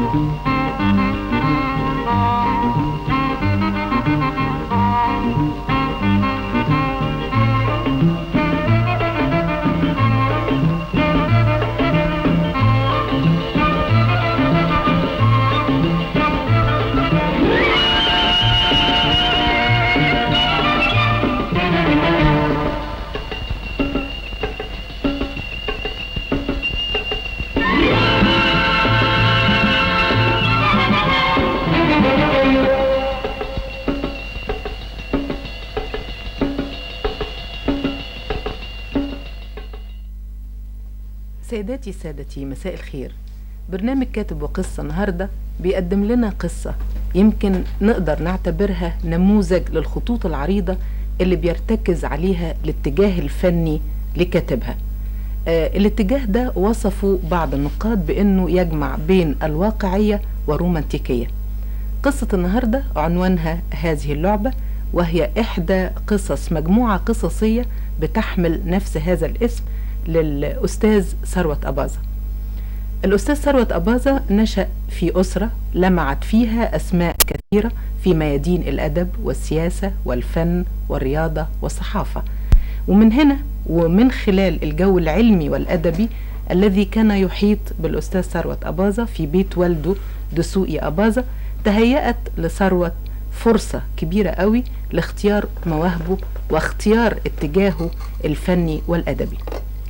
سيداتي سادتي مساء الخير برنامج كاتب وقصة النهاردة بيقدم لنا قصة يمكن نقدر نعتبرها نموذج للخطوط العريضة اللي بيرتكز عليها الاتجاه الفني لكاتبها آه الاتجاه ده وصفه بعض النقاد بأنه يجمع بين الواقعية والرومانتيكية قصة النهاردة عنوانها هذه اللعبة وهي إحدى قصص مجموعة قصصية بتحمل نفس هذا الاسم للأستاذ ثروت أباظة الأستاذ ثروت أباظة نشأ في أسرة لمعت فيها أسماء كثيرة في ميادين الأدب والسياسة والفن والرياضة والصحافة ومن هنا ومن خلال الجو العلمي والأدبي الذي كان يحيط بالأستاذ ثروت أباظة في بيت والده دسوقي أباظة تهيأت لثروت فرصة كبيرة قوي لاختيار مواهبه واختيار اتجاهه الفني والأدبي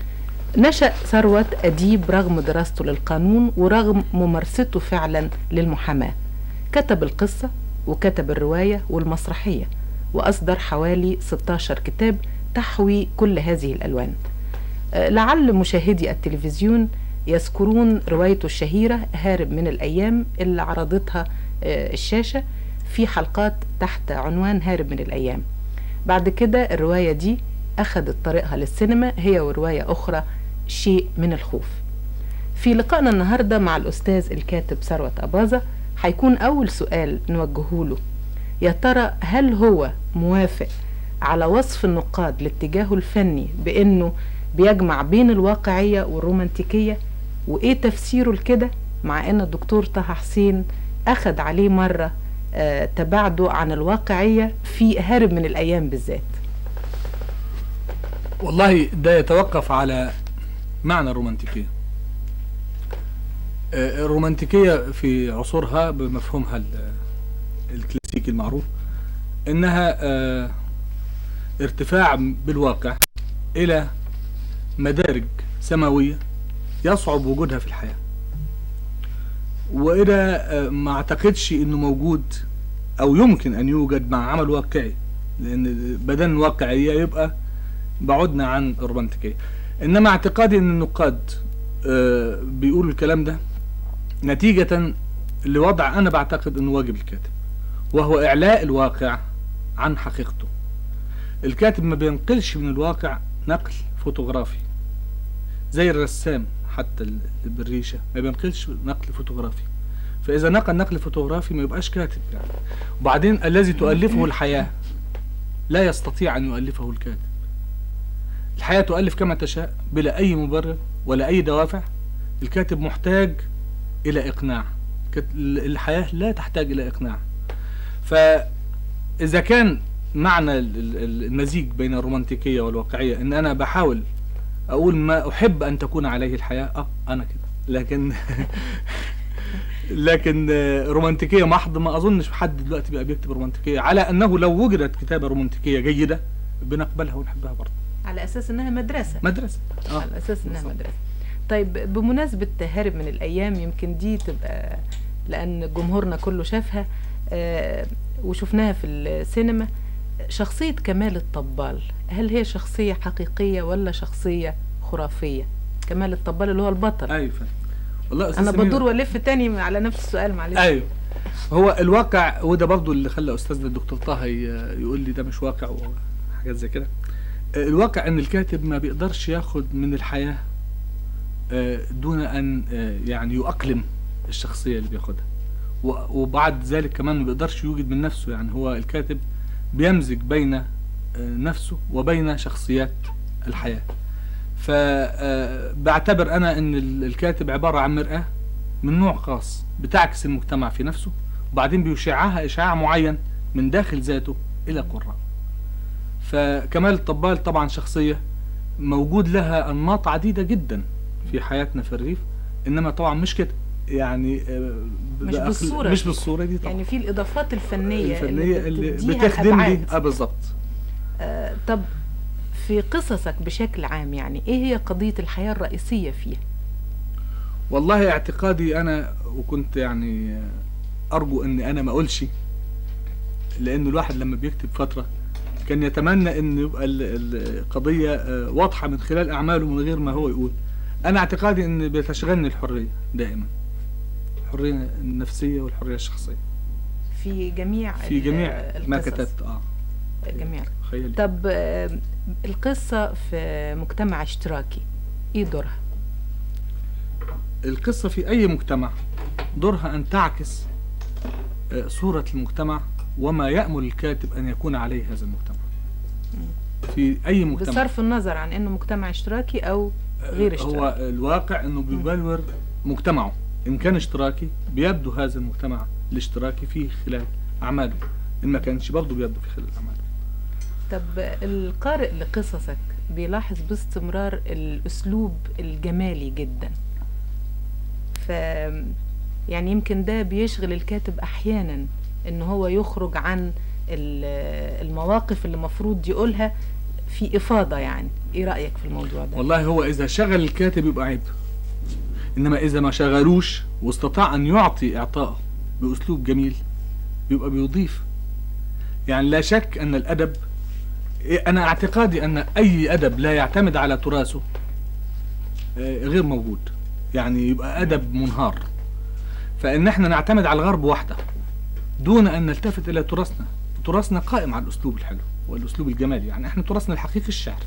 نشأ ثروت أديب رغم دراسته للقانون ورغم ممارسته فعلا للمحاماة كتب القصة وكتب الرواية والمسرحية وأصدر حوالي 16 كتاب تحوي كل هذه الألوان لعل مشاهدي التلفزيون يذكرون روايته الشهيرة هارب من الأيام اللي عرضتها الشاشة في حلقات تحت عنوان هارب من الأيام بعد كده الرواية دي أخذت طريقها للسينما هي ورواية أخرى شيء من الخوف في لقائنا النهاردة مع الأستاذ الكاتب ثروت أباظة هيكون أول سؤال نوجهه له يا ترى هل هو موافق على وصف النقاد لاتجاهه الفني بأنه بيجمع بين الواقعية والرومانتيكية وإيه تفسيره لكده مع أن الدكتور طه حسين أخذ عليه مرة آه تباعده عن الواقعية في هارب من الأيام بالذات والله ده يتوقف على معنى الرومانتيكية الرومانتيكية في عصورها بمفهومها الكلاسيكي المعروف انها ارتفاع بالواقع الى مدارج سماوية يصعب وجودها في الحياة وإذا ما اعتقدش انه موجود او يمكن ان يوجد مع عمل واقعي لان بدل واقعية يبقى بعدنا عن الرومانتيكية انما اعتقادي ان النقاد آه بيقولوا الكلام ده نتيجة لوضع انا بعتقد انه واجب الكاتب وهو اعلاء الواقع عن حقيقته الكاتب ما بينقلش من الواقع نقل فوتوغرافي زي الرسام حتى بالريشة ما بينقلش نقل فوتوغرافي فاذا نقل نقل فوتوغرافي ما يبقاش كاتب يعني وبعدين الذي تؤلفه الحياة لا يستطيع ان يؤلفه الكاتب الحياة تؤلف كما تشاء بلا أي مبرر ولا أي دوافع الكاتب محتاج إلى إقناع الحياة لا تحتاج إلى إقناع فإذا كان معنى المزيج بين الرومانتيكية والواقعية إن أنا بحاول أقول ما أحب أن تكون عليه الحياة أه أنا كده لكن لكن رومانتيكية محض ما أظنش حد دلوقتي بقى بيكتب رومانتيكية على أنه لو وجدت كتابة رومانتيكية جيدة بنقبلها ونحبها برضه على اساس انها مدرسه مدرسه آه. على اساس انها بالضبط. مدرسه طيب بمناسبه هارب من الايام يمكن دي تبقى لان جمهورنا كله شافها آه وشفناها في السينما شخصيه كمال الطبال هل هي شخصيه حقيقيه ولا شخصيه خرافيه كمال الطبال اللي هو البطل ايوه والله انا بدور والف تاني على نفس السؤال معلش ايوه هو الواقع وده برضه اللي خلى استاذنا الدكتور طه يقول لي ده مش واقع وحاجات زي كده الواقع ان الكاتب ما بيقدرش ياخد من الحياة دون ان يعني يؤقلم الشخصية اللي بياخدها وبعد ذلك كمان ما بيقدرش يوجد من نفسه يعني هو الكاتب بيمزج بين نفسه وبين شخصيات الحياة فبعتبر انا ان الكاتب عبارة عن مرآة من نوع خاص بتعكس المجتمع في نفسه وبعدين بيشعها اشعاع معين من داخل ذاته الى قراء فكمال الطبال طبعا شخصيه موجود لها انماط عديده جدا في حياتنا في الريف انما طبعا مش كده يعني آه، مش بأخل- بالصورة مش دي. بالصوره دي طبعا يعني في الاضافات الفنيه, الفنيه اللي بتديها بتخدم لي الأبعاد. اه بالظبط آه طب في قصصك بشكل عام يعني ايه هي قضيه الحياه الرئيسيه فيها والله اعتقادي انا وكنت يعني ارجو اني انا ما اقولش لان الواحد لما بيكتب فتره كان يتمنى ان يبقى ال- القضيه آه، واضحه من خلال اعماله من غير ما هو يقول انا اعتقادي ان بتشغلني الحريه دائما الحريه النفسيه والحريه الشخصيه في جميع في ال- جميع ما القصص. كتبت اه جميع خيالي طب آه، القصه في مجتمع اشتراكي ايه دورها القصة في أي مجتمع دورها أن تعكس آه، صورة المجتمع وما يأمل الكاتب أن يكون عليه هذا المجتمع في أي مجتمع بصرف النظر عن انه مجتمع اشتراكي او غير اشتراكي هو الواقع أنه بيبلور مجتمعه إن كان اشتراكي بيبدو هذا المجتمع الاشتراكي في خلال أعماله إن ما كانش برضه بيبدو في خلال أعماله طب القارئ لقصصك بيلاحظ باستمرار الاسلوب الجمالي جدا ف يعني يمكن ده بيشغل الكاتب احيانا ان هو يخرج عن ال- المواقف اللي المفروض يقولها في افاضه يعني ايه رايك في الموضوع ده والله هو إذا شغل الكاتب يبقى عيب إنما إذا ما شغلوش واستطاع أن يعطي إعطائه بأسلوب جميل يبقى بيضيف يعني لا شك أن الأدب أنا اعتقادي أن أي أدب لا يعتمد على تراثه آه، غير موجود يعني يبقى أدب منهار فإن احنا نعتمد على الغرب وحده دون أن نلتفت إلى تراثنا تراثنا قائم على الأسلوب الحلو والأسلوب الجمالي يعني احنا تراثنا الحقيقي الشعر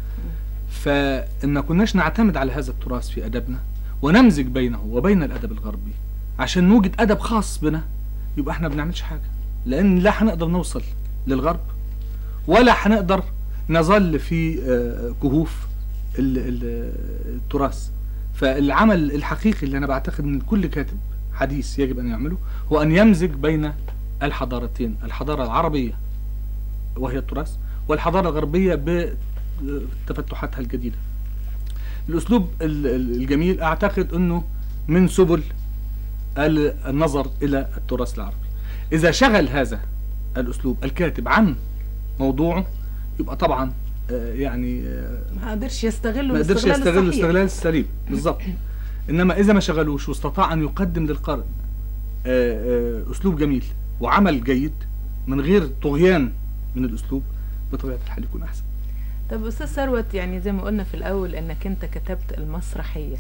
فإن ما كناش نعتمد على هذا التراث في أدبنا ونمزج بينه وبين الأدب الغربي عشان نوجد أدب خاص بنا يبقى احنا بنعملش حاجة لأن لا هنقدر نوصل للغرب ولا هنقدر نظل في آه، كهوف ال- ال- التراث فالعمل الحقيقي اللي أنا بعتقد أن كل كاتب حديث يجب أن يعمله هو أن يمزج بين الحضارتين الحضارة العربية وهي التراث والحضارة الغربية بتفتحاتها الجديدة الأسلوب ال- ال- الجميل أعتقد أنه من سبل ال- النظر إلى التراث العربي إذا شغل هذا الأسلوب الكاتب عن موضوعه يبقى طبعا آه، يعني آه، ما قدرش يستغله ما قدرش الاستغلال يستغل الصحيح. الاستغلال السليم بالظبط انما اذا ما شغلوش واستطاع ان يقدم للقارئ آه، آه، اسلوب جميل وعمل جيد من غير طغيان من الاسلوب بطبيعه الحال يكون احسن طب استاذ ثروت يعني زي ما قلنا في الاول انك انت كتبت المسرحيه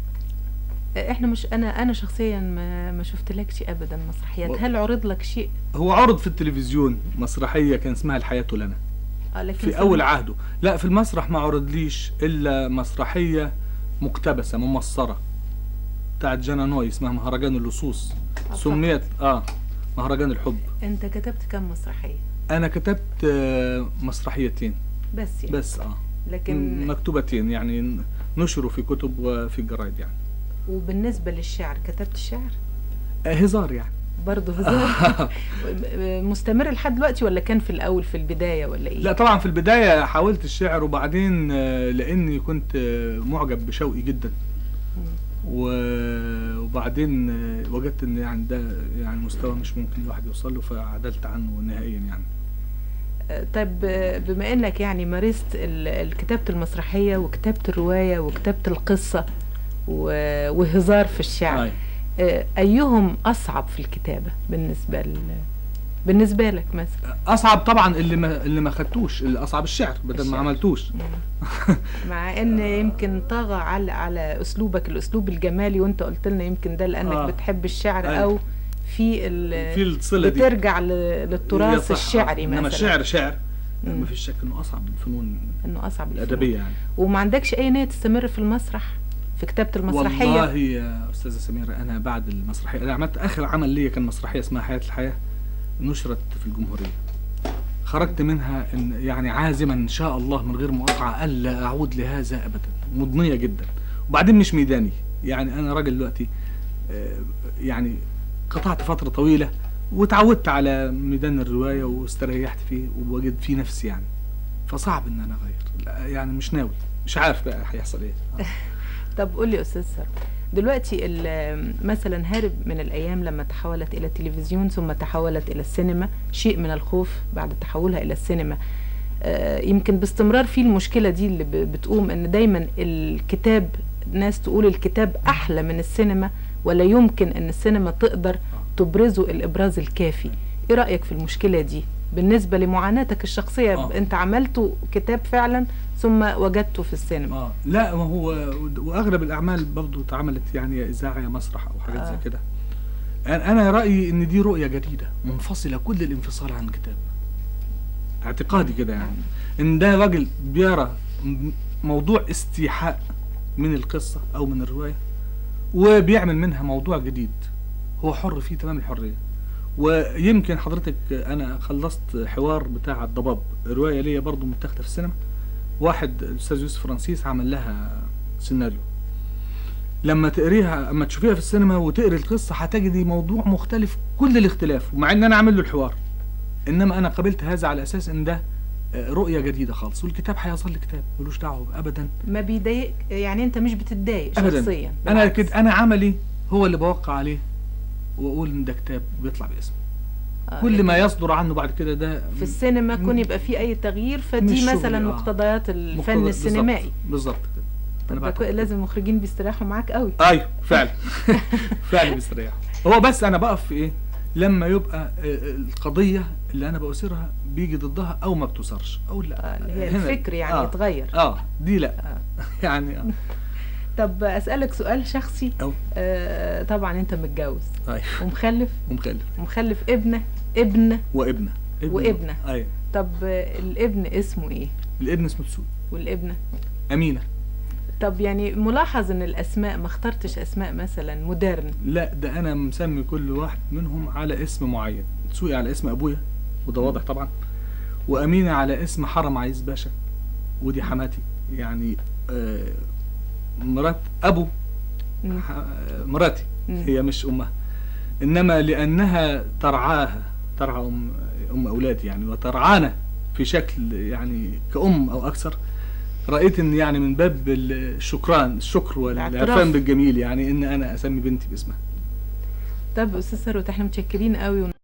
احنا مش انا انا شخصيا ما ما شفتلكش ابدا مسرحيات و- هل عرض لك شيء هو عرض في التلفزيون مسرحيه كان اسمها الحياه لنا اه لكن في سمع- اول عهده لا في المسرح ما عرضليش الا مسرحيه مقتبسه ممصره بتاعت جانا نوي اسمها مهرجان اللصوص آه، سميت اه مهرجان الحب انت كتبت كم مسرحيه انا كتبت آه، مسرحيتين بس يعني بس اه لكن مكتوبتين يعني ن- نشروا في كتب وفي الجرايد يعني وبالنسبه للشعر كتبت شعر آه، هزار يعني برضه هزار مستمر لحد دلوقتي ولا كان في الاول في البدايه ولا ايه لا طبعا في البداية حاولت الشعر وبعدين آه، لأني كنت آه، معجب بشوقي جدا و- وبعدين آه، وجدت ان يعني ده يعني مستوى مش ممكن الواحد يوصل له فعدلت عنه نهائيا يعني آه، طيب آه، بما انك يعني مارست ال- ال- كتابة المسرحية وكتابة الرواية وكتابة القصة و- وهزار في الشعر أي. آه، ايهم اصعب في الكتابة بالنسبة ل... بالنسبة لك مثلا اصعب طبعا اللي ما اللي ما خدتوش اللي اصعب الشعر بدل الشعر. ما عملتوش مع ان يمكن طغى على على اسلوبك الاسلوب الجمالي وانت قلت لنا يمكن ده لانك آه. بتحب الشعر أي. او في ال... في الصلة دي بترجع ل- هي للتراث صح، الشعري انما مثلا الشعر شعر مم. ما فيش شك انه اصعب الفنون انه اصعب الفنون. الادبيه يعني وما عندكش اي نية تستمر في المسرح في كتابة المسرحية والله يا استاذه سميره انا بعد المسرحيه انا عملت اخر عمل ليا كان مسرحيه اسمها حياه الحياه نشرت في الجمهوريه خرجت منها إن يعني عازما ان شاء الله من غير مقاطعه الا اعود لهذا ابدا مضنيه جدا وبعدين مش ميداني يعني انا راجل دلوقتي آه، يعني قطعت فتره طويله وتعودت على ميدان الروايه واستريحت فيه ووجد فيه نفسي يعني فصعب ان انا اغير لا، يعني مش ناوي مش عارف بقى هيحصل ايه طب قول لي استاذ ثروت دلوقتي ال- مثلا هارب من الايام لما تحولت الى التلفزيون ثم تحولت الى السينما شيء من الخوف بعد تحولها الى السينما آه، يمكن باستمرار في المشكله دي اللي ب- بتقوم ان دايما الكتاب ناس تقول الكتاب احلى من السينما ولا يمكن ان السينما تقدر تبرزه الابراز الكافي ايه رايك في المشكله دي بالنسبه لمعاناتك الشخصيه آه. انت عملته كتاب فعلا ثم وجدته في السينما اه لا ما هو واغلب الاعمال برضو اتعملت يعني يا اذاعه يا مسرح او حاجات آه. زي كده انا أنا رايي ان دي رؤيه جديده منفصله كل الانفصال عن الكتاب اعتقادي كده يعني ان ده راجل بيرى م- موضوع استيحاء من القصه او من الروايه وبيعمل منها موضوع جديد هو حر فيه تمام الحريه ويمكن حضرتك انا خلصت حوار بتاع الضباب روايه ليا برضو متاخده في السينما واحد الاستاذ يوسف فرانسيس عمل لها سيناريو لما تقريها اما تشوفيها في السينما وتقري القصه هتجدي موضوع مختلف كل الاختلاف ومع ان انا عامل له الحوار انما انا قبلت هذا على اساس ان ده آه، رؤيه جديده خالص والكتاب هيظل كتاب ملوش دعوه ابدا ما بيضايق يعني انت مش بتتضايق ابدا شخصيا انا بالعكس. كده انا عملي هو اللي بوقع عليه واقول ان ده كتاب بيطلع باسم آه، كل لكن ما يصدر عنه بعد كده ده في السينما كون يبقى في اي تغيير فدي مش شغلي، مثلا آه. مقتضيات الفن مقتضى- بالظبط- السينمائي بالظبط كده طب أنا ده بعتقد كو- لازم المخرجين بيستريحوا معاك قوي ايوه فعلا فعلا بيستريح هو بس انا بقف في ايه لما يبقى آه، القضيه اللي انا بأثيرها بيجي ضدها او ما بتثارش او لا آه، اللي هي هنا- الفكر يعني آه. يتغير اه دي لا آه. يعني اه طب اسالك سؤال شخصي أو. آه طبعا انت متجوز ايوه ومخلف ومخلف ومخلف ابنه ابن وابنه ابن- وابنة. ايوه طب آه، الابن اسمه ايه الابن اسمه تسوق والابنه امينه طب يعني ملاحظ ان الاسماء ما اخترتش اسماء مثلا مودرن لا ده انا مسمي كل واحد منهم على اسم معين تسوقي على اسم ابويا وده واضح طبعا وامينه على اسم حرم عايز باشا ودي حماتي يعني آه مرات ابو مم. ح- مراتي مم. هي مش امها انما لانها ترعاها ترعى ام ام اولادي يعني وترعانا في شكل يعني كأم او اكثر رايت ان يعني من باب الشكران الشكر والعرفان الاعتراف. بالجميل يعني ان انا اسمي بنتي باسمها طب استاذ ثروت احنا متشكرين قوي